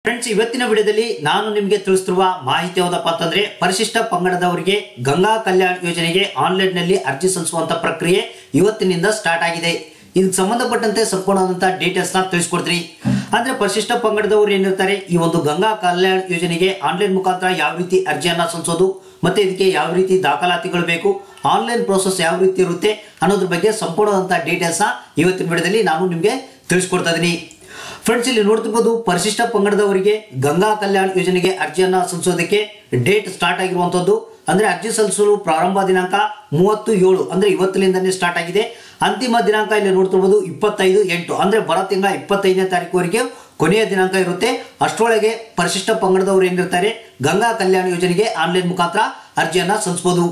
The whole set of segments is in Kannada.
ಫ್ರೆಂಡ್ಸ್ ಇವತ್ತಿನ ವಿಡಿಯೋದಲ್ಲಿ ನಾನು ನಿಮಗೆ ತಿಳಿಸ್ತಿರುವ ಮಾಹಿತಿ ಯಾವುದಪ್ಪ ಅಂತಂದ್ರೆ ಪರಿಶಿಷ್ಟ ಪಂಗಡದವರಿಗೆ ಗಂಗಾ ಕಲ್ಯಾಣ ಯೋಜನೆಗೆ ಆನ್ಲೈನ್ ನಲ್ಲಿ ಅರ್ಜಿ ಸಲ್ಲಿಸುವಂತ ಪ್ರಕ್ರಿಯೆ ಇವತ್ತಿನಿಂದ ಸ್ಟಾರ್ಟ್ ಆಗಿದೆ ಇದಕ್ಕೆ ಸಂಬಂಧಪಟ್ಟಂತೆ ಸಂಪೂರ್ಣವಾದಂತಹ ಡೀಟೇಲ್ಸ್ ನ ತಿಳಿಸ್ಕೊಡ್ತೀನಿ ಅಂದ್ರೆ ಪರಿಶಿಷ್ಟ ಪಂಗಡದವರು ಏನಿರ್ತಾರೆ ಈ ಒಂದು ಗಂಗಾ ಕಲ್ಯಾಣ ಯೋಜನೆಗೆ ಆನ್ಲೈನ್ ಮುಖಾಂತರ ಯಾವ ರೀತಿ ಅರ್ಜಿಯನ್ನ ಸಲ್ಲಿಸೋದು ಮತ್ತೆ ಇದಕ್ಕೆ ಯಾವ ರೀತಿ ದಾಖಲಾತಿಗಳು ಬೇಕು ಆನ್ಲೈನ್ ಪ್ರೋಸೆಸ್ ಯಾವ ರೀತಿ ಇರುತ್ತೆ ಅನ್ನೋದ್ರ ಬಗ್ಗೆ ಸಂಪೂರ್ಣವಾದಂತಹ ಡೀಟೇಲ್ಸ್ ನ ಇವತ್ತಿನ ವಿಡಿಯೋದಲ್ಲಿ ನಾನು ನಿಮಗೆ ತಿಳಿಸ್ಕೊಡ್ತಾ ಇದ್ದೀನಿ ಫ್ರೆಂಡ್ಸ್ ಇಲ್ಲಿ ನೋಡ್ತಿರ್ಬೋದು ಪರಿಶಿಷ್ಟ ಪಂಗಡದವರಿಗೆ ಗಂಗಾ ಕಲ್ಯಾಣ ಯೋಜನೆಗೆ ಅರ್ಜಿಯನ್ನ ಸಲ್ಲಿಸೋದಕ್ಕೆ ಡೇಟ್ ಸ್ಟಾರ್ಟ್ ಆಗಿರುವಂತದ್ದು ಅಂದ್ರೆ ಅರ್ಜಿ ಸಲ್ಲಿಸಲು ಪ್ರಾರಂಭ ದಿನಾಂಕ ಮೂವತ್ತು ಏಳು ಅಂದ್ರೆ ಇವತ್ತಿನಿಂದನೇ ಸ್ಟಾರ್ಟ್ ಆಗಿದೆ ಅಂತಿಮ ದಿನಾಂಕ ಇಲ್ಲಿ ನೋಡ್ತಿರ್ಬೋದು ಇಪ್ಪತ್ತೈದು ಎಂಟು ಅಂದ್ರೆ ಬರೋ ತಿಂಗಳ ಇಪ್ಪತ್ತೈದನೇ ತಾರೀಕುವರೆಗೆ ಕೊನೆಯ ದಿನಾಂಕ ಇರುತ್ತೆ ಅಷ್ಟರೊಳಗೆ ಪರಿಶಿಷ್ಟ ಪಂಗಡದವರು ಏನಿರ್ತಾರೆ ಗಂಗಾ ಕಲ್ಯಾಣ ಯೋಜನೆಗೆ ಆನ್ಲೈನ್ ಮುಖಾಂತರ ಅರ್ಜಿಯನ್ನ ಸಲ್ಲಿಸಬಹುದು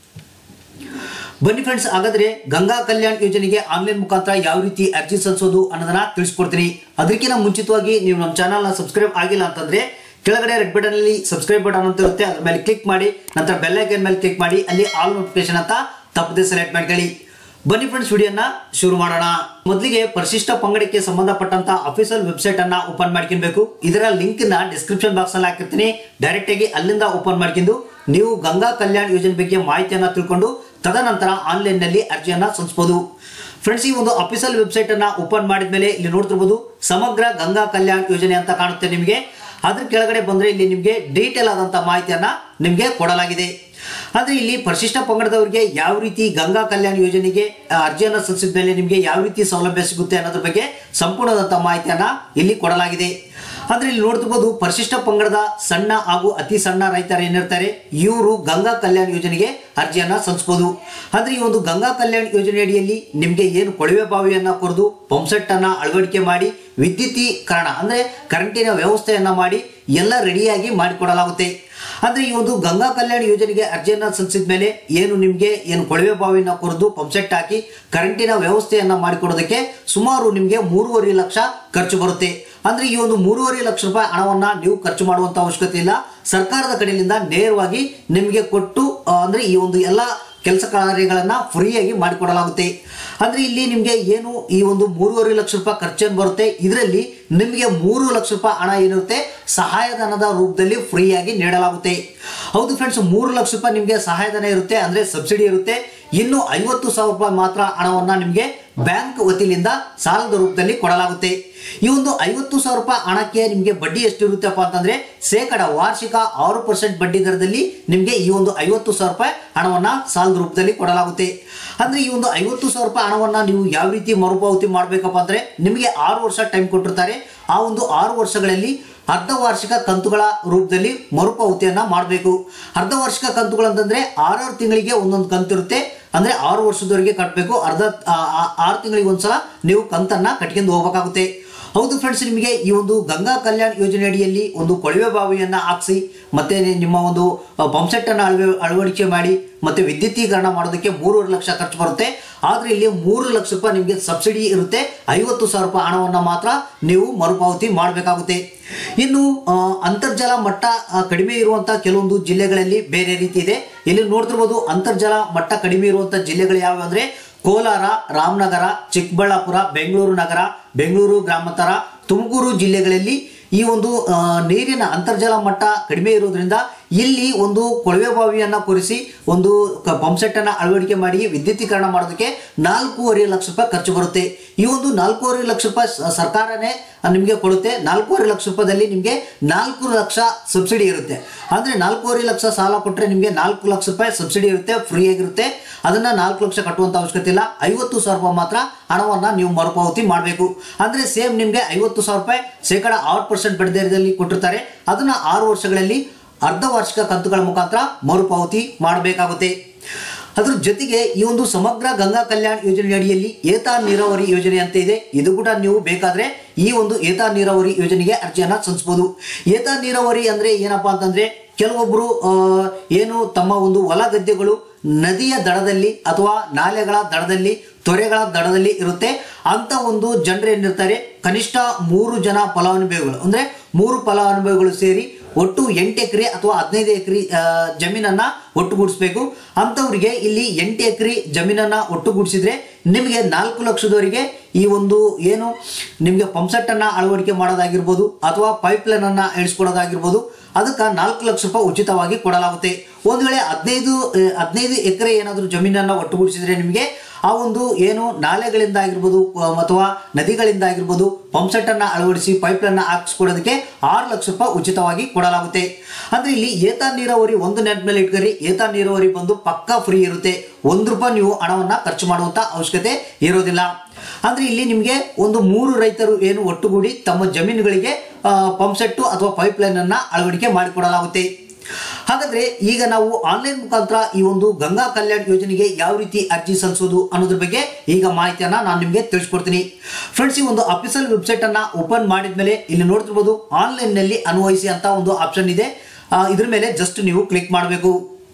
ಬನ್ನಿ ಫ್ರೆಂಡ್ಸ್ ಹಾಗಾದ್ರೆ ಗಂಗಾ ಕಲ್ಯಾಣ ಯೋಜನೆಗೆ ಆನ್ಲೈನ್ ಮುಖಾಂತರ ಯಾವ ರೀತಿ ಅರ್ಜಿ ಸಲ್ಲಿಸೋದು ಅನ್ನೋದನ್ನ ತಿಳಿಸ್ಕೊಡ್ತೀನಿ ಅದಕ್ಕಿಂತ ಮುಂಚಿತವಾಗಿ ನೀವು ನಮ್ಮ ಚಾನಲ್ನ ಸಬ್ಸ್ಕ್ರೈಬ್ ಆಗಿಲ್ಲ ಅಂತಂದ್ರೆ ಕೆಳಗಡೆ ರೆಡ್ ಬಟನ್ ಅಲ್ಲಿ ಸಬ್ಸ್ಕ್ರೈಬ್ ಬಟನ್ ಅಂತ ಇರುತ್ತೆ ಅದ್ರ ಮೇಲೆ ಕ್ಲಿಕ್ ಮಾಡಿ ನಂತರ ಬೆಲ್ ಐಕನ್ ಮೇಲೆ ಕ್ಲಿಕ್ ಮಾಡಿ ಅಲ್ಲಿ ಆಲ್ ನೋಟಿಫಿಕೇಶನ್ ಅಂತ ತಪ್ಪದೆ ಸೆಲೆಕ್ಟ್ ಮಾಡ್ಕೊಳ್ಳಿ ಬನ್ನಿ ಫ್ರೆಂಡ್ಸ್ ವಿಡಿಯೋನ ಶುರು ಮಾಡೋಣ ಮೊದಲಿಗೆ ಪರಿಶಿಷ್ಟ ಪಂಗಡಕ್ಕೆ ಸಂಬಂಧಪಟ್ಟಂತ ಅಫಿಷಿಯಲ್ ವೆಬ್ಸೈಟ್ ಅನ್ನ ಓಪನ್ ಮಾಡ್ಕೊಬೇಕು ಇದರ ಲಿಂಕ್ ನ ಡಿಸ್ಕ್ರಿಪ್ಷನ್ ಬಾಕ್ಸ್ ಅಲ್ಲಿ ಹಾಕಿರ್ತೀನಿ ಡೈರೆಕ್ಟ್ ಆಗಿ ಅಲ್ಲಿಂದ ಓಪನ್ ಮಾಡ್ಕೊಂಡು ನೀವು ಗಂಗಾ ಕಲ್ಯಾಣ ಯೋಜನೆ ಬಗ್ಗೆ ಮಾಹಿತಿಯನ್ನ ತಿಳ್ಕೊಂಡು ತದನಂತರ ಆನ್ಲೈನ್ ನಲ್ಲಿ ಅರ್ಜಿಯನ್ನ ಸಲ್ಲಿಸಬಹುದು ಫ್ರೆಂಡ್ಸ್ ಈ ಒಂದು ಅಫಿಷಿಯಲ್ ವೆಬ್ಸೈಟ್ ಅನ್ನ ಓಪನ್ ಮಾಡಿದ್ಮೇಲೆ ಇಲ್ಲಿ ನೋಡ್ತಿರ್ಬೋದು ಸಮಗ್ರ ಗಂಗಾ ಕಲ್ಯಾಣ ಯೋಜನೆ ಅಂತ ಕಾಣುತ್ತೆ ನಿಮಗೆ ಅದ್ರ ಕೆಳಗಡೆ ಬಂದ್ರೆ ಇಲ್ಲಿ ನಿಮಗೆ ಡೀಟೇಲ್ ಆದಂತ ಮಾಹಿತಿಯನ್ನ ನಿಮಗೆ ಕೊಡಲಾಗಿದೆ ಅಂದ್ರೆ ಇಲ್ಲಿ ಪರಿಶಿಷ್ಟ ಪಂಗಡದವರಿಗೆ ಯಾವ ರೀತಿ ಗಂಗಾ ಕಲ್ಯಾಣ ಯೋಜನೆಗೆ ಆ, ಅರ್ಜಿಯನ್ನ ಸಲ್ಲಿಸಿದ ಮೇಲೆ ನಿಮಗೆ ಯಾವ ರೀತಿ ಸೌಲಭ್ಯ ಸಿಗುತ್ತೆ ಅನ್ನೋದ್ರ ಬಗ್ಗೆ ಸಂಪೂರ್ಣವಾದಂತ ಮಾಹಿತಿಯನ್ನ ಇಲ್ಲಿ ಕೊಡಲಾಗಿದೆ ಅಂದ್ರೆ ಇಲ್ಲಿ ನೋಡ್ತಿರ್ಬೋದು ಪರಿಶಿಷ್ಟ ಪಂಗಡದ ಸಣ್ಣ ಹಾಗೂ ಅತಿ ಸಣ್ಣ ರೈತರು ಏನಿರ್ತಾರೆ ಇವರು ಗಂಗಾ ಕಲ್ಯಾಣ ಯೋಜನೆಗೆ ಅರ್ಜಿಯನ್ನ ಸಲ್ಲಿಸಬಹುದು ಅಂದ್ರೆ ಈ ಒಂದು ಗಂಗಾ ಕಲ್ಯಾಣ ಯೋಜನೆ ಅಡಿಯಲ್ಲಿ ನಿಮಗೆ ಏನು ಕೊಳವೆ ಬಾವಿಯನ್ನ ಕೊರೆದು ಪಂಪ್ಸೆಟ್ ಅನ್ನ ಅಳವಡಿಕೆ ಮಾಡಿ ವಿದ್ಯುತೀಕರಣ ಅಂದ್ರೆ ಕರೆಂಟಿನ ವ್ಯವಸ್ಥೆಯನ್ನ ಮಾಡಿ ಎಲ್ಲ ರೆಡಿಯಾಗಿ ಮಾಡಿಕೊಡಲಾಗುತ್ತೆ ಅಂದ್ರೆ ಈ ಒಂದು ಗಂಗಾ ಕಲ್ಯಾಣ ಯೋಜನೆಗೆ ಅರ್ಜಿಯನ್ನ ಸಲ್ಲಿಸಿದ ಮೇಲೆ ಏನು ನಿಮಗೆ ಏನು ಕೊಳವೆ ಬಾವಿನ ಕೊರೆದು ಪಂಪ್ಸೆಟ್ ಹಾಕಿ ಕರೆಂಟಿನ ವ್ಯವಸ್ಥೆಯನ್ನ ಮಾಡಿಕೊಡೋದಕ್ಕೆ ಸುಮಾರು ನಿಮಗೆ ಮೂರುವರೆ ಲಕ್ಷ ಖರ್ಚು ಬರುತ್ತೆ ಅಂದ್ರೆ ಈ ಒಂದು ಮೂರುವರೆ ಲಕ್ಷ ರೂಪಾಯಿ ಹಣವನ್ನ ನೀವು ಖರ್ಚು ಮಾಡುವಂತ ಅವಶ್ಯಕತೆ ಇಲ್ಲ ಸರ್ಕಾರದ ಕಡೆಯಿಂದ ನೇರವಾಗಿ ನಿಮಗೆ ಕೊಟ್ಟು ಆ, ಅಂದ್ರೆ ಈ ಒಂದು ಎಲ್ಲ ಕೆಲಸ ಕಾರ್ಯಗಳನ್ನ ಫ್ರೀಯಾಗಿ ಮಾಡಿಕೊಡಲಾಗುತ್ತೆ ಅಂದ್ರೆ ಇಲ್ಲಿ ನಿಮಗೆ ಏನು ಈ ಒಂದು ಮೂರುವರೆ ಲಕ್ಷ ರೂಪಾಯಿ ಖರ್ಚೇನು ಬರುತ್ತೆ ಇದರಲ್ಲಿ ನಿಮಗೆ ಮೂರು ಲಕ್ಷ ರೂಪಾಯಿ ಹಣ ಏನಿರುತ್ತೆ ಸಹಾಯಧನದ ರೂಪದಲ್ಲಿ ಫ್ರೀಯಾಗಿ ನೀಡಲಾಗುತ್ತೆ ಹೌದು ಫ್ರೆಂಡ್ಸ್ ಮೂರು ಲಕ್ಷ ರೂಪಾಯಿ ನಿಮಗೆ ಸಹಾಯಧನ ಇರುತ್ತೆ ಅಂದ್ರೆ ಸಬ್ಸಿಡಿ ಇರುತ್ತೆ ಇನ್ನು ಐವತ್ತು ಸಾವಿರ ರೂಪಾಯಿ ಮಾತ್ರ ಹಣವನ್ನ ನಿಮಗೆ ಬ್ಯಾಂಕ್ ವತಿಯಿಂದ ಸಾಲದ ರೂಪದಲ್ಲಿ ಕೊಡಲಾಗುತ್ತೆ ಈ ಒಂದು ಐವತ್ತು ಸಾವಿರ ರೂಪಾಯಿ ಹಣಕ್ಕೆ ನಿಮಗೆ ಬಡ್ಡಿ ಎಷ್ಟಿರುತ್ತಪ್ಪ ಅಂತಂದ್ರೆ ಶೇಕಡ ವಾರ್ಷಿಕ ಆರು ಪರ್ಸೆಂಟ್ ಬಡ್ಡಿ ದರದಲ್ಲಿ ನಿಮಗೆ ಈ ಒಂದು ಐವತ್ತು ಸಾವಿರ ರೂಪಾಯಿ ಹಣವನ್ನ ಸಾಲದ ರೂಪದಲ್ಲಿ ಕೊಡಲಾಗುತ್ತೆ ಅಂದ್ರೆ ಈ ಒಂದು ಐವತ್ತು ಸಾವಿರ ರೂಪಾಯಿ ಹಣವನ್ನ ನೀವು ಯಾವ ರೀತಿ ಮರುಪಾವತಿ ಮಾಡಬೇಕಪ್ಪ ಅಂದ್ರೆ ನಿಮಗೆ ಆರು ವರ್ಷ ಟೈಮ್ ಕೊಟ್ಟಿರ್ತಾರೆ ಆ ಒಂದು ಆರು ವರ್ಷಗಳಲ್ಲಿ ಅರ್ಧ ವಾರ್ಷಿಕ ಕಂತುಗಳ ರೂಪದಲ್ಲಿ ಮರುಪಾವತಿಯನ್ನ ಮಾಡಬೇಕು ಅರ್ಧ ವಾರ್ಷಿಕ ಕಂತುಗಳು ಅಂತಂದ್ರೆ ಆರಾರು ತಿಂಗಳಿಗೆ ಒಂದೊಂದು ಕಂತು ಇರುತ್ತೆ ಅಂದ್ರೆ ಆರು ವರ್ಷದವರೆಗೆ ಕಟ್ಟಬೇಕು ಅರ್ಧ ಆ- ಆ- ಆರು ತಿಂಗಳಿಗೆ ಒಂದ್ಸಲ ನೀವು ಕಂತನ್ನ ಕಟ್ಕೊಂಡು ಹೋಗ್ಬೇಕಾಗುತ್ತೆ ಹೌದು ಫ್ರೆಂಡ್ಸ್ ನಿಮಗೆ ಈ ಒಂದು ಗಂಗಾ ಕಲ್ಯಾಣ ಯೋಜನೆ ಅಡಿಯಲ್ಲಿ ಒಂದು ಕೊಳವೆ ಬಾವಿಯನ್ನ ಹಾಕ್ಸಿ ಮತ್ತೆ ನಿಮ್ಮ ಒಂದು ಪಂಪ್ಸೆಟ್ ಅನ್ನ ಅಳವೆ ಅಳವಡಿಕೆ ಮಾಡಿ ಮತ್ತೆ ವಿದ್ಯುತೀಕರಣ ಮಾಡೋದಕ್ಕೆ ಮೂರುವರೆ ಲಕ್ಷ ಖರ್ಚು ಬರುತ್ತೆ ಆದ್ರೆ ಇಲ್ಲಿ ಮೂರು ಲಕ್ಷ ರೂಪಾಯಿ ನಿಮಗೆ ಸಬ್ಸಿಡಿ ಇರುತ್ತೆ ಐವತ್ತು ಸಾವಿರ ರೂಪಾಯಿ ಹಣವನ್ನ ಮಾತ್ರ ನೀವು ಮರುಪಾವತಿ ಮಾಡಬೇಕಾಗುತ್ತೆ ಇನ್ನು ಆ, ಅಂತರ್ಜಲ ಮಟ್ಟ ಆ, ಕಡಿಮೆ ಇರುವಂತಹ ಕೆಲವೊಂದು ಜಿಲ್ಲೆಗಳಲ್ಲಿ ಬೇರೆ ರೀತಿ ಇದೆ ಇಲ್ಲಿ ನೋಡ್ತಿರ್ಬೋದು ಅಂತರ್ಜಲ ಮಟ್ಟ ಕಡಿಮೆ ಇರುವಂತಹ ಜಿಲ್ಲೆಗಳು ಯಾವ್ಯಾವ ಅಂದ್ರೆ ಕೋಲಾರ ರಾಮನಗರ ಚಿಕ್ಕಬಳ್ಳಾಪುರ ಬೆಂಗಳೂರು ನಗರ ಬೆಂಗಳೂರು ಗ್ರಾಮಾಂತರ ತುಮಕೂರು ಜಿಲ್ಲೆಗಳಲ್ಲಿ ಈ ಒಂದು ಆ, ನೀರಿನ ಅಂತರ್ಜಲ ಮಟ್ಟ ಕಡಿಮೆ ಇರುವುದರಿಂದ ಇಲ್ಲಿ ಒಂದು ಕೊಳವೆ ಬಾವಿಯನ್ನ ಕೊರೆಸಿ ಒಂದು ಪಂಪ್ಸೆಟ್ ಅನ್ನ ಅಳವಡಿಕೆ ಮಾಡಿ ವಿದ್ಯುತೀಕರಣ ಮಾಡೋದಕ್ಕೆ ನಾಲ್ಕೂವರೆ ಲಕ್ಷ ರೂಪಾಯಿ ಖರ್ಚು ಬರುತ್ತೆ ಈ ಒಂದು ನಾಲ್ಕೂವರೆ ಲಕ್ಷ ರೂಪಾಯಿ ಸ- ಸರ್ಕಾರನೇ ನಿಮಗೆ ಕೊಡುತ್ತೆ ನಾಲ್ಕೂವರೆ ಲಕ್ಷ ರೂಪಾಯಿದಲ್ಲಿ ನಿಮಗೆ ನಾಲ್ಕು ಲಕ್ಷ ಸಬ್ಸಿಡಿ ಇರುತ್ತೆ ಅಂದ್ರೆ ನಾಲ್ಕೂವರೆ ಲಕ್ಷ ಸಾಲ ಕೊಟ್ಟರೆ ನಿಮಗೆ ನಾಲ್ಕು ಲಕ್ಷ ರೂಪಾಯಿ ಸಬ್ಸಿಡಿ ಇರುತ್ತೆ ಫ್ರೀ ಆಗಿರುತ್ತೆ ಅದನ್ನ ನಾಲ್ಕು ಲಕ್ಷ ಕಟ್ಟುವಂತ ಅವಶ್ಯಕತೆ ಇಲ್ಲ ಐವತ್ತು ಸಾವಿರ ರೂಪಾಯಿ ಮಾತ್ರ ಹಣವನ್ನ ನೀವು ಮರುಪಾವತಿ ಮಾಡಬೇಕು ಅಂದ್ರೆ ಸೇಮ್ ನಿಮಗೆ ಐವತ್ತು ಸಾವಿರ ರೂಪಾಯಿ ಶೇಕಡ ಆರು ಪರ್ಸೆಂಟ್ ಬಡ್ಡಿ ದರದಲ್ಲಿ ಕೊಟ್ಟಿರ್ತಾರೆ ಅದನ್ನ ಆರು ವರ್ಷಗಳಲ್ಲಿ ಅರ್ಧ ವಾರ್ಷಿಕ ಕಂತುಗಳ ಮುಖಾಂತರ ಮರುಪಾವತಿ ಮಾಡಬೇಕಾಗುತ್ತೆ ಅದ್ರ ಜೊತೆಗೆ ಈ ಒಂದು ಸಮಗ್ರ ಗಂಗಾ ಕಲ್ಯಾಣ ಯೋಜನೆ ಅಡಿಯಲ್ಲಿ ಏತ ನೀರಾವರಿ ಯೋಜನೆ ಅಂತ ಇದೆ ಇದು ಕೂಡ ನೀವು ಬೇಕಾದ್ರೆ ಈ ಒಂದು ಏತ ನೀರಾವರಿ ಯೋಜನೆಗೆ ಅರ್ಜಿಯನ್ನ ಸಲ್ಲಿಸಬಹುದು ಏತ ನೀರಾವರಿ ಅಂದ್ರೆ ಏನಪ್ಪಾ ಅಂತಂದ್ರೆ ಕೆಲವೊಬ್ರು ಆ, ಏನು ತಮ್ಮ ಒಂದು ಹೊಲ ಗದ್ದೆಗಳು ನದಿಯ ದಡದಲ್ಲಿ ಅಥವಾ ನಾಲೆಗಳ ದಡದಲ್ಲಿ ತೊರೆಗಳ ದಡದಲ್ಲಿ ಇರುತ್ತೆ ಅಂತ ಒಂದು ಜನರು ಏನಿರ್ತಾರೆ ಕನಿಷ್ಠ ಮೂರು ಜನ ಫಲಾನುಭವಿಗಳು ಅಂದ್ರೆ ಮೂರು ಫಲಾನುಭವಿಗಳು ಸೇರಿ ಒಟ್ಟು ಎಂಟು ಎಕರೆ ಅಥವಾ ಹದಿನೈದು ಎಕರೆ ಜಮೀನನ್ನ ಒಟ್ಟುಗೂಡಿಸ್ಬೇಕು ಅಂಥವ್ರಿಗೆ ಇಲ್ಲಿ ಎಂಟು ಎಕರೆ ಜಮೀನನ್ನ ಒಟ್ಟುಗೂಡಿಸಿದ್ರೆ ನಿಮಗೆ ನಾಲ್ಕು ಲಕ್ಷದವರೆಗೆ ಈ ಒಂದು ಏನು ನಿಮಗೆ ಪಂಪ್ಸೆಟ್ಟನ್ನು ಅಳವಡಿಕೆ ಮಾಡೋದಾಗಿರ್ಬೋದು ಅಥವಾ ಪೈಪ್ ಲೈನ್ ಅನ್ನ ಇಳಿಸ್ಕೊಡೋದಾಗಿರ್ಬೋದು ಅದಕ್ಕೆ ನಾಲ್ಕು ಲಕ್ಷ ರೂಪಾಯಿ ಉಚಿತವಾಗಿ ಕೊಡಲಾಗುತ್ತೆ ಒಂದು ವೇಳೆ ಹದಿನೈದು ಹದಿನೈದು ಎಕರೆ ಏನಾದರೂ ಜಮೀನನ್ನು ಒಟ್ಟುಗೂಡಿಸಿದ್ರೆ ನಿಮಗೆ ಆ ಒಂದು ಏನು ನಾಲೆಗಳಿಂದ ಆಗಿರ್ಬೋದು ಅಹ್, ಅಥವಾ ನದಿಗಳಿಂದ ಆಗಿರ್ಬೋದು ಪಂಪ್ಸೆಟ್ ಅನ್ನ ಅಳವಡಿಸಿ ಪೈಪ್ ಲೈನ್ ಹಾಕಿಸ್ಕೊಡೋದಕ್ಕೆ ಆರು ಲಕ್ಷ ರೂಪಾಯಿ ಉಚಿತವಾಗಿ ಕೊಡಲಾಗುತ್ತೆ ಅಂದ್ರೆ ಇಲ್ಲಿ ಏತ ನೀರಾವರಿ ಒಂದು ನೆಟ್ ಮೇಲೆ ಇಟ್ಕರಿ ಏತ ನೀರಾವರಿ ಬಂದು ಪಕ್ಕಾ ಫ್ರೀ ಇರುತ್ತೆ ಒಂದು ರೂಪಾಯಿ ನೀವು ಹಣವನ್ನ ಖರ್ಚು ಮಾಡುವಂತ ಅವಶ್ಯಕತೆ ಇರೋದಿಲ್ಲ ಅಂದ್ರೆ ಇಲ್ಲಿ ನಿಮಗೆ ಒಂದು ಮೂರು ರೈತರು ಏನು ಒಟ್ಟುಗೂಡಿ ತಮ್ಮ ಜಮೀನುಗಳಿಗೆ ಪಂಪ್ಸೆಟ್ಟು ಅಥವಾ ಪೈಪ್ ಲೈನ್ ಅನ್ನ ಅಳವಡಿಕೆ ಮಾಡಿಕೊಡಲಾಗುತ್ತೆ ಹಾಗಾದ್ರೆ ಈಗ ನಾವು ಆನ್ಲೈನ್ ಮುಖಾಂತರ ಈ ಒಂದು ಗಂಗಾ ಕಲ್ಯಾಣ್ ಯೋಜನೆಗೆ ಯಾವ ರೀತಿ ಅರ್ಜಿ ಸಲ್ಲಿಸೋದು ಅನ್ನೋದ್ರ ಬಗ್ಗೆ ಈಗ ಮಾಹಿತಿಯನ್ನ ನಾನು ನಿಮಗೆ ತಿಳಿಸ್ಕೊಡ್ತೀನಿ ಫ್ರೆಂಡ್ಸ್ ಈ ಒಂದು ಅಫಿಷಿಯಲ್ ವೆಬ್ಸೈಟ್ ಅನ್ನ ಓಪನ್ ಮಾಡಿದ್ಮೇಲೆ ಇಲ್ಲಿ ನೋಡ್ತಿರ್ಬೋದು ಆನ್ಲೈನ್ ನಲ್ಲಿ ಅನ್ವಯಿಸಿ ಅಂತ ಒಂದು ಆಪ್ಷನ್ ಇದೆ ಆ, ಇದ್ರ ಮೇಲೆ ಜಸ್ಟ್ ನೀವು ಕ್ಲಿಕ್ ಮಾಡಬೇಕು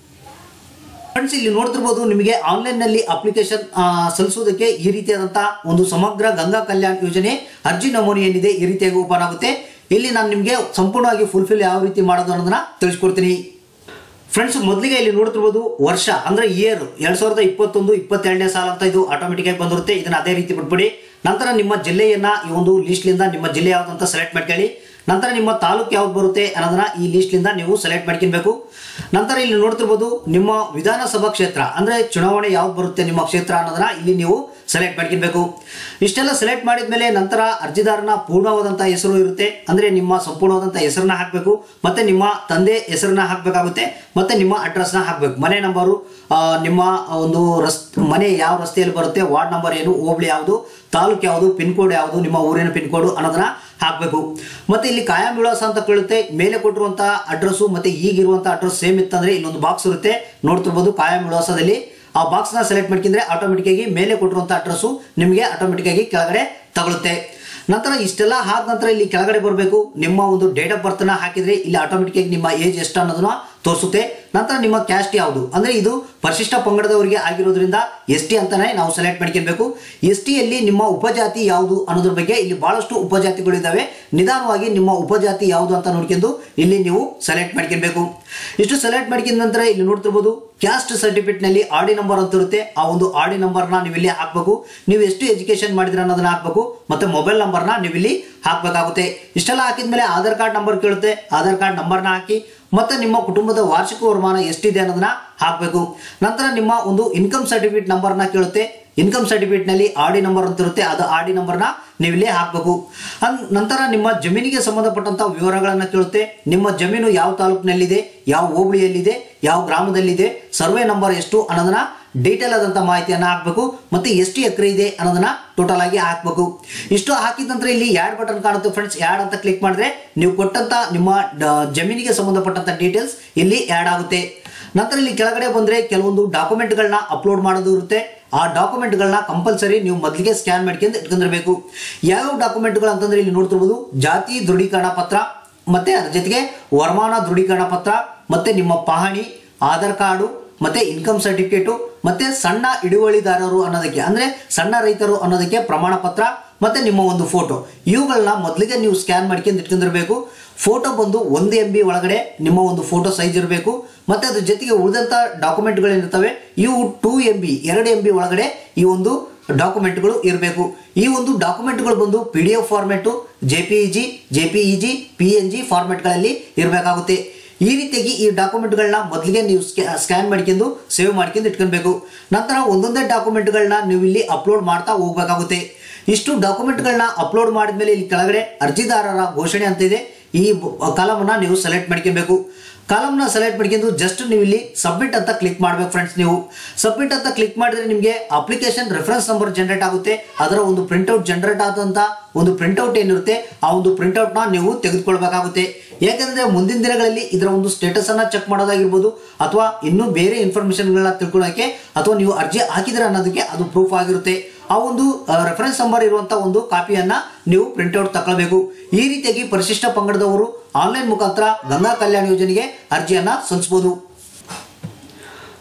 ಫ್ರೆಂಡ್ಸ್ ಇಲ್ಲಿ ನೋಡ್ತಿರ್ಬೋದು ನಿಮಗೆ ಆನ್ಲೈನ್ ನಲ್ಲಿ ಅಪ್ಲಿಕೇಶನ್ ಸಲ್ಲಿಸೋದಕ್ಕೆ ಈ ರೀತಿಯಾದಂತಹ ಒಂದು ಸಮಗ್ರ ಗಂಗಾ ಕಲ್ಯಾಣ್ ಯೋಜನೆ ಅರ್ಜಿ ನಮೂನೆ ಏನಿದೆ ಈ ರೀತಿಯಾಗಿ ಓಪನ್ ಆಗುತ್ತೆ ಇಲ್ಲಿ ನಾನು ನಿಮಗೆ ಸಂಪೂರ್ಣವಾಗಿ ಫುಲ್ಫಿಲ್ ಯಾವ ರೀತಿ ಮಾಡೋದು ಅನ್ನೋದನ್ನ ತಿಳಿಸ್ಕೊಡ್ತೀನಿ ಫ್ರೆಂಡ್ಸ್ ಮೊದಲಿಗೆ ಇಲ್ಲಿ ನೋಡ್ತಿರ್ಬೋದು ವರ್ಷ ಅಂದ್ರೆ ಇಯರ್ ಎರಡ್ ಸಾವಿರದ ಇಪ್ಪತ್ತೊಂದು ಇಪ್ಪತ್ತೆರಡನೇ ಸಾಲ ಅಂತ ಇದು ಆಟೋಮೆಟಿಕ್ ಆಗಿ ಬಂದಿರುತ್ತೆ ಇದನ್ನ ಅದೇ ರೀತಿ ಬಿಟ್ಬಿಡಿ ನಂತರ ನಿಮ್ಮ ಜಿಲ್ಲೆಯನ್ನ ಈ ಒಂದು ಲಿಸ್ಟ್ಲಿಂದ ನಿಮ್ಮ ಜಿಲ್ಲೆ ಯಾವ್ದು ಅಂತ ಸೆಲೆಕ್ಟ್ ಮಾಡ್ಕೊಳ್ಳಿ ನಂತರ ನಿಮ್ಮ ತಾಲೂಕು ಯಾವ್ದು ಬರುತ್ತೆ ಅನ್ನೋದನ್ನ ಈ ಲಿಸ್ಟ್ಲಿಂದ ನೀವು ಸೆಲೆಕ್ಟ್ ಮಾಡ್ಕೊಬೇಕು ನಂತರ ಇಲ್ಲಿ ನೋಡ್ತಿರ್ಬೋದು ನಿಮ್ಮ ವಿಧಾನಸಭಾ ಕ್ಷೇತ್ರ ಅಂದ್ರೆ ಚುನಾವಣೆ ಯಾವ್ದು ಬರುತ್ತೆ ನಿಮ್ಮ ಕ್ಷೇತ್ರ ಅನ್ನೋದನ್ನ ಇಲ್ಲಿ ನೀವು ಸೆಲೆಕ್ಟ್ ಮಾಡ್ಕೊಬೇಕು ಇಷ್ಟೆಲ್ಲ ಸೆಲೆಕ್ಟ್ ಮಾಡಿದ್ಮೇಲೆ ನಂತರ ಅರ್ಜಿದಾರನ ಪೂರ್ಣವಾದಂತಹ ಹೆಸರು ಇರುತ್ತೆ ಅಂದ್ರೆ ನಿಮ್ಮ ಸಂಪೂರ್ಣವಾದಂತಹ ಹೆಸರನ್ನ ಹಾಕಬೇಕು ಮತ್ತೆ ನಿಮ್ಮ ತಂದೆ ಹೆಸರನ್ನ ಹಾಕಬೇಕಾಗುತ್ತೆ ಮತ್ತೆ ನಿಮ್ಮ ಅಡ್ರೆಸ್ನ ಹಾಕಬೇಕು ಮನೆ ನಂಬರು ಆ, ನಿಮ್ಮ ಒಂದು ರಸ್ ಮನೆ ಯಾವ ರಸ್ತೆಯಲ್ಲಿ ಬರುತ್ತೆ ವಾರ್ಡ್ ನಂಬರ್ ಏನು ಹೋಬಳಿ ಯಾವುದು ತಾಲೂಕು ಯಾವುದು ಪಿನ್ ಕೋಡ್ ಯಾವುದು ನಿಮ್ಮ ಊರಿನ ಪಿನ್ ಕೋಡ್ ಅನ್ನೋದನ್ನ ಹಾಕಬೇಕು ಮತ್ತೆ ಇಲ್ಲಿ ಕಾಯಂ ವಿಳಾಸ ಅಂತ ಕೇಳುತ್ತೆ ಮೇಲೆ ಕೊಟ್ಟಿರುವಂತಹ ಅಡ್ರೆಸ್ಸು ಮತ್ತೆ ಈಗಿರುವಂತಹ ಅಡ್ರೆಸ್ ಸೇಮ್ ಇತ್ತಂದ್ರೆ ಇಲ್ಲೊಂದು ಬಾಕ್ಸ್ ಇರುತ್ತೆ ನೋಡ್ತಿರ್ಬೋದು ಕಾಯಂ ವಿಳಾಸದಲ್ಲಿ ಆ ಬಾಕ್ಸ್ ನ ಸೆಲೆಕ್ಟ್ ಮಾಡ್ಕೊಂಡ್ರೆ ಆಟೋಮೆಟಿಕ್ ಆಗಿ ಮೇಲೆ ಕೊಟ್ಟಿರುವಂತಹ ಅಡ್ರೆಸ್ಸು ನಿಮಗೆ ಆಟೋಮೆಟಿಕ್ ಆಗಿ ಕೆಳಗಡೆ ತಗೊಳುತ್ತೆ ನಂತರ ಇಷ್ಟೆಲ್ಲ ಆದ ನಂತರ ಇಲ್ಲಿ ಕೆಳಗಡೆ ಬರಬೇಕು ನಿಮ್ಮ ಒಂದು ಡೇಟ್ ಆಫ್ ಬರ್ತ್ ನ ಹಾಕಿದ್ರೆ ಇಲ್ಲಿ ಆಟೋಮೆಟಿಕ್ ಆಗಿ ನಿಮ್ಮ ಏಜ್ ಎಷ್ಟು ಅನ್ನೋದನ್ನ ತೋರಿಸುತ್ತೆ ನಂತರ ನಿಮ್ಮ ಕ್ಯಾಸ್ಟ್ ಯಾವುದು ಅಂದ್ರೆ ಇದು ಪರಿಶಿಷ್ಟ ಪಂಗಡದವರಿಗೆ ಆಗಿರೋದ್ರಿಂದ ಎಸ್ ಟಿ ಅಂತಾನೆ ನಾವು ಸೆಲೆಕ್ಟ್ ಮಾಡ್ಕೊಬೇಕು ಎಸ್ ಟಿಯಲ್ಲಿ ನಿಮ್ಮ ಉಪಜಾತಿ ಯಾವುದು ಅನ್ನೋದ್ರ ಬಗ್ಗೆ ಇಲ್ಲಿ ಬಹಳಷ್ಟು ಉಪಜಾತಿಗಳು ಇದಾವೆ ನಿಧಾನವಾಗಿ ನಿಮ್ಮ ಉಪಜಾತಿ ಯಾವುದು ಅಂತ ನೋಡ್ಕೊಂಡು ಇಲ್ಲಿ ನೀವು ಸೆಲೆಕ್ಟ್ ಮಾಡ್ಕೊಬೇಕು ಇಷ್ಟು ಸೆಲೆಕ್ಟ್ ಮಾಡ್ಕೊಂಡ ನಂತರ ಇಲ್ಲಿ ನೋಡ್ತಿರ್ಬೋದು ಕ್ಯಾಸ್ಟ್ ಸರ್ಟಿಫಿಕೇಟ್ ನಲ್ಲಿ ಆಡಿ ನಂಬರ್ ಅಂತ ಇರುತ್ತೆ ಆ ಒಂದು ಆಡಿ ನಂಬರ್ನ ನೀವು ಇಲ್ಲಿ ಹಾಕ್ಬೇಕು ನೀವು ಎಷ್ಟು ಎಜುಕೇಶನ್ ಮಾಡಿದ್ರೆ ಅನ್ನೋದನ್ನ ಹಾಕ್ಬೇಕು ಮತ್ತೆ ಮೊಬೈಲ್ ನಂಬರ್ನ ನೀವು ಇಲ್ಲಿ ಹಾಕಬೇಕಾಗುತ್ತೆ ಇಷ್ಟೆಲ್ಲ ಹಾಕಿದ್ಮೇಲೆ ಆಧಾರ್ ಕಾರ್ಡ್ ನಂಬರ್ ಕೇಳುತ್ತೆ ಆಧಾರ್ ಕಾರ್ಡ್ ನಂಬರ್ನ ಹಾಕಿ ಮತ್ತೆ ನಿಮ್ಮ ಕುಟುಂಬದ ವಾರ್ಷಿಕ ವರಮಾನ ಎಷ್ಟಿದೆ ಅನ್ನೋದನ್ನ ಹಾಕಬೇಕು ನಂತರ ನಿಮ್ಮ ಒಂದು ಇನ್ಕಮ್ ಸರ್ಟಿಫಿಕೇಟ್ ನಂಬರ್ನ ಕೇಳುತ್ತೆ ಇನ್ಕಮ್ ಸರ್ಟಿಫಿಕೇಟ್ ನಲ್ಲಿ ಆಡಿ ನಂಬರ್ ಅಂತ ಇರುತ್ತೆ ಅದು ಆಡಿ ನಂಬರ್ನ ನೀವು ಇಲ್ಲಿ ಹಾಕಬೇಕು ನಂತರ ನಿಮ್ಮ ಜಮೀನಿಗೆ ಸಂಬಂಧಪಟ್ಟಂತ ವಿವರಗಳನ್ನ ಕೇಳುತ್ತೆ ನಿಮ್ಮ ಜಮೀನು ಯಾವ ತಾಲೂಕಿನಲ್ಲಿದೆ ಯಾವ ಹೋಬಳಿಯಲ್ಲಿದೆ ಯಾವ ಗ್ರಾಮದಲ್ಲಿದೆ ಸರ್ವೆ ನಂಬರ್ ಎಷ್ಟು ಅನ್ನೋದನ್ನ ಡೀಟೇಲ್ ಆದಂತ ಮಾಹಿತಿಯನ್ನ ಹಾಕಬೇಕು ಮತ್ತೆ ಎಷ್ಟು ಎಕರೆ ಇದೆ ಅನ್ನೋದನ್ನ ಟೋಟಲ್ ಆಗಿ ಹಾಕಬೇಕು ಇಷ್ಟು ಹಾಕಿದ ನಂತರ ಇಲ್ಲಿ ಯಾಡ್ ಬಟನ್ ಕಾಣುತ್ತೆ ಫ್ರೆಂಡ್ಸ್ ಯಾಡ್ ಅಂತ ಕ್ಲಿಕ್ ಮಾಡಿದ್ರೆ ನೀವು ಕೊಟ್ಟಂತ ನಿಮ್ಮ ಡ- ಜಮೀನಿಗೆ ಸಂಬಂಧಪಟ್ಟಂತ ಡೀಟೇಲ್ಸ್ ಇಲ್ಲಿ ಆಡ್ ಆಗುತ್ತೆ ನಂತರ ಇಲ್ಲಿ ಕೆಳಗಡೆ ಬಂದ್ರೆ ಕೆಲವೊಂದು ಡಾಕ್ಯುಮೆಂಟ್ಗಳನ್ನ ಅಪ್ಲೋಡ್ ಮಾಡೋದು ಇರುತ್ತೆ ಆ ಡಾಕ್ಯುಮೆಂಟ್ಗಳನ್ನ ಕಂಪಲ್ಸರಿ ನೀವು ಮೊದಲಿಗೆ ಸ್ಕ್ಯಾನ್ ಮಾಡ್ಕೊಂಡು ಇಟ್ಕೊಂಡಿರ್ಬೇಕು ಯಾವ್ಯಾವ ಡಾಕ್ಯುಮೆಂಟ್ಗಳು ಅಂತಂದ್ರೆ ಇಲ್ಲಿ ನೋಡ್ತಿರ್ಬೋದು ಜಾತಿ ದೃಢೀಕರಣ ಪತ್ರ ಮತ್ತೆ ಅದ್ರ ಜೊತೆಗೆ ವರಮಾನ ದೃಢೀಕರಣ ಪತ್ರ ಮತ್ತೆ ನಿಮ್ಮ ಪಹಣಿ ಆಧಾರ್ ಕಾರ್ಡು ಮತ್ತೆ ಇನ್ಕಮ್ ಸರ್ಟಿಫಿಕೇಟು ಮತ್ತೆ ಸಣ್ಣ ಹಿಡುವಳಿದಾರರು ಅನ್ನೋದಕ್ಕೆ ಅಂದ್ರೆ ಸಣ್ಣ ರೈತರು ಅನ್ನೋದಕ್ಕೆ ಪ್ರಮಾಣ ಪತ್ರ ಮತ್ತೆ ನಿಮ್ಮ ಒಂದು ಫೋಟೋ ಇವುಗಳನ್ನ ಮೊದಲಿಗೆ ನೀವು ಸ್ಕ್ಯಾನ್ ಮಾಡ್ಕೊಂಡು ಇಟ್ಕೊಂಡಿರ್ಬೇಕು ಫೋಟೋ ಬಂದು ಒಂದು ಎಂ ಬಿ ಒಳಗಡೆ ನಿಮ್ಮ ಒಂದು ಫೋಟೋ ಸೈಜ್ ಇರಬೇಕು ಮತ್ತೆ ಅದ್ರ ಜೊತೆಗೆ ಉಳಿದಂತ ಡಾಕ್ಯುಮೆಂಟ್ಗಳಿರ್ತವೆ ಇವು ಟೂ ಎಂ ಬಿ ಎರಡು ಎಂ ಬಿ ಒಳಗಡೆ ಈ ಒಂದು ಡಾಕ್ಯುಮೆಂಟ್ಗಳು ಇರಬೇಕು ಈ ಒಂದು ಡಾಕ್ಯುಮೆಂಟ್ಗಳು ಬಂದು P D F format J P E G J P E G P N G ಫಾರ್ಮೆಟ್ಗಳಲ್ಲಿ ಇರಬೇಕಾಗುತ್ತೆ ಈ ರೀತಿಯಾಗಿ ಈ ಡಾಕ್ಯುಮೆಂಟ್ಗಳನ್ನ ಮೊದಲಿಗೆ ನೀವು ಸ್ಕ್ಯಾನ್ ಮಾಡ್ಕೊಂಡು ಸೇವ್ ಮಾಡ್ಕೊಂಡು ಇಟ್ಕೊಳ್ಬೇಕು ನಂತರ ಒಂದೊಂದೇ ಡಾಕ್ಯುಮೆಂಟ್ಗಳನ್ನ ನೀವು ಇಲ್ಲಿ ಅಪ್ಲೋಡ್ ಮಾಡ್ತಾ ಹೋಗ್ಬೇಕಾಗುತ್ತೆ ಇಷ್ಟು ಡಾಕ್ಯುಮೆಂಟ್ಗಳನ್ನ ಅಪ್ಲೋಡ್ ಮಾಡಿದ್ಮೇಲೆ ಇಲ್ಲಿ ಕೆಳಗಡೆ ಅರ್ಜಿದಾರರ ಘೋಷಣೆ ಅಂತ ಇದೆ ಈ ಕಾಲಮನ್ನ ನೀವು ಸೆಲೆಕ್ಟ್ ಮಾಡ್ಕೊಬೇಕು ಕಾಲಮ್ನ ಸೆಲೆಕ್ಟ್ ಮಾಡ್ಕೊಂಡು ಜಸ್ಟ್ ನೀವು ಇಲ್ಲಿ ಸಬ್ಮಿಟ್ ಅಂತ ಕ್ಲಿಕ್ ಮಾಡ್ಬೇಕು ಫ್ರೆಂಡ್ಸ್ ನೀವು ಸಬ್ಮಿಟ್ ಅಂತ ಕ್ಲಿಕ್ ಮಾಡಿದ್ರೆ ನಿಮಗೆ ಅಪ್ಲಿಕೇಶನ್ ರೆಫರೆನ್ಸ್ ನಂಬರ್ ಜನರೇಟ್ ಆಗುತ್ತೆ ಅದರ ಒಂದು ಪ್ರಿಂಟ್ಔಟ್ ಜನರೇಟ್ ಆದಂತ ಒಂದು ಪ್ರಿಂಟ್ಔಟ್ ಏನಿರುತ್ತೆ ಆ ಒಂದು ಪ್ರಿಂಟ್ಔಟ್ನ ನೀವು ತೆಗೆದುಕೊಳ್ಬೇಕಾಗುತ್ತೆ ಯಾಕಂದ್ರೆ ಮುಂದಿನ ದಿನಗಳಲ್ಲಿ ಇದರ ಒಂದು ಸ್ಟೇಟಸ್ ಅನ್ನ ಚೆಕ್ ಮಾಡೋದಾಗಿರ್ಬೋದು ಅಥವಾ ಇನ್ನೂ ಬೇರೆ ಇನ್ಫಾರ್ಮೇಶನ್ಗಳನ್ನ ತಿಳ್ಕೊಳ್ಳೋಕೆ ಅಥವಾ ನೀವು ಅರ್ಜಿ ಹಾಕಿದ್ರೆ ಅನ್ನೋದಕ್ಕೆ ಅದು ಪ್ರೂಫ್ ಆಗಿರುತ್ತೆ ಆ ಒಂದು ರೆಫರೆನ್ಸ್ ನಂಬರ್ ಇರುವಂತ ಒಂದು ಕಾಪಿಯನ್ನ ನೀವು ಪ್ರಿಂಟ್ಔಟ್ ತಗೊಳ್ಬೇಕು ಈ ರೀತಿಯಾಗಿ ಪರಿಶಿಷ್ಟ ಪಂಗಡದವರು ಆನ್ಲೈನ್ ಮುಖಾಂತರ ಗಂಗಾ ಕಲ್ಯಾಣ ಯೋಜನೆಗೆ ಅರ್ಜಿಯನ್ನ ಸಲ್ಲಿಸಬಹುದು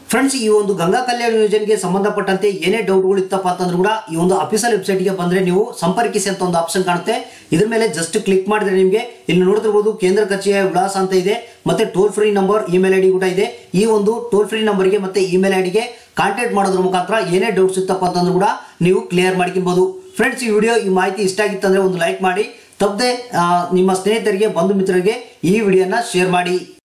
ಫ್ರೆಂಡ್ಸ್ ಈ ಒಂದು ಗಂಗಾ ಕಲ್ಯಾಣ ಯೋಜನೆಗೆ ಸಂಬಂಧಪಟ್ಟಂತೆ ಏನೇ ಡೌಟ್ಗಳು ಇತ್ತಪ್ಪ ಅಂತಂದ್ರೂ ಕೂಡ ಈ ಒಂದು ಅಫಿಷಿಯಲ್ ವೆಬ್ಸೈಟ್ಗೆ ಬಂದ್ರೆ ನೀವು ಸಂಪರ್ಕಿಸಿ ಅಂತ ಒಂದು ಆಪ್ಷನ್ ಕಾಣುತ್ತೆ ಇದ್ರ ಮೇಲೆ ಜಸ್ಟ್ ಕ್ಲಿಕ್ ಮಾಡಿದ್ರೆ ನಿಮಗೆ ಇಲ್ಲಿ ನೋಡ್ತಿರ್ಬೋದು ಕೇಂದ್ರ ಕಚೇರಿಯ ವಿಳಾಸ ಅಂತ ಇದೆ ಮತ್ತೆ toll free number email I D ಕೂಡ ಇದೆ ಈ ಒಂದು ಟೋಲ್ ಫ್ರೀ ನಂಬರ್ಗೆ ಮತ್ತೆ ಇಮೇಲ್ ಐ ಡಿಗೆ ಕಾಂಟ್ಯಾಕ್ಟ್ ಮಾಡೋದ್ರ ಮುಖಾಂತರ ಏನೇ ಡೌಟ್ಸ್ ಇತ್ತಪ್ಪ ಅಂತಂದ್ರೂ ಕೂಡ ನೀವು ಕ್ಲಿಯರ್ ಮಾಡ್ಕೊಬಹುದು ಫ್ರೆಂಡ್ಸ್ ಈ ವಿಡಿಯೋ ಈ ಮಾಹಿತಿ ಇಷ್ಟ ಆಗಿತ್ತಂದ್ರೆ ಒಂದು ಲೈಕ್ ಮಾಡಿ ತಪ್ಪದೆ ನಿಮ್ಮ ಸ್ನೇಹಿತರಿಗೆ ಬಂಧು ಮಿತ್ರರಿಗೆ ಈ ವಿಡಿಯೋನ ಶೇರ್ ಮಾಡಿ